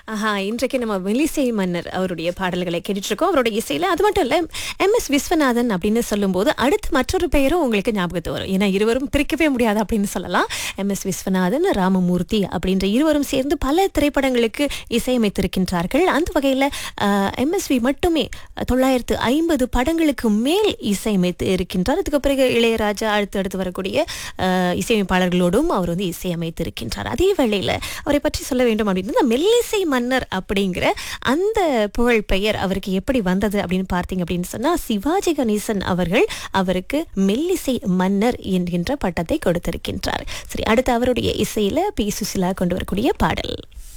ஆஹா இன்றைக்கு நம்ம மெலிசை மன்னர் அவருடைய பாடல்களை கேட்டுட்டு இருக்கோம் அவருடைய இசையில அது மட்டும் இல்ல எம் எஸ் விஸ்வநாதன் அப்படின்னு சொல்லும்போது அடுத்து மற்றொரு பெயரும் உங்களுக்கு ஞாபகத்து வரும் ஏன்னா இருவரும் பிரிக்கவே முடியாது அப்படின்னு சொல்லலாம் எம் எஸ் விஸ்வநாதன் ராமமூர்த்தி அப்படின்ற இருவரும் சேர்ந்து பல திரைப்படங்களுக்கு இசையமைத்திருக்கின்றார்கள் அந்த வகையில எம்எஸ்வி மட்டுமே தொள்ளாயிரத்து ஐம்பது படங்களுக்கு மேல் இசையமைத்து இருக்கின்றார் அதுக்கு பிறகு இளையராஜா அடுத்து அடுத்து வரக்கூடிய அஹ், இசையமைப்பாளர்களோடும் அவர் வந்து இசையமைத்திருக்கின்றார் அதே வேளையில அவரை பற்றி சொல்ல வேண்டும் அப்படின்னா இந்த மெல்லிசை மன்னர் அப்படிங்கிற அந்த புகழ் பெயர் அவருக்கு எப்படி வந்தது அப்படின்னு பார்த்தீங்க அப்படின்னு சொன்னா சிவாஜி கணேசன் அவர்கள் அவருக்கு மெல்லிசை மன்னர் என்கின்ற பட்டத்தை கொடுத்திருக்கின்றார் சரி அடுத்து அவருடைய இசையில பி சுசிலா கொண்டு வரக்கூடிய பாடல்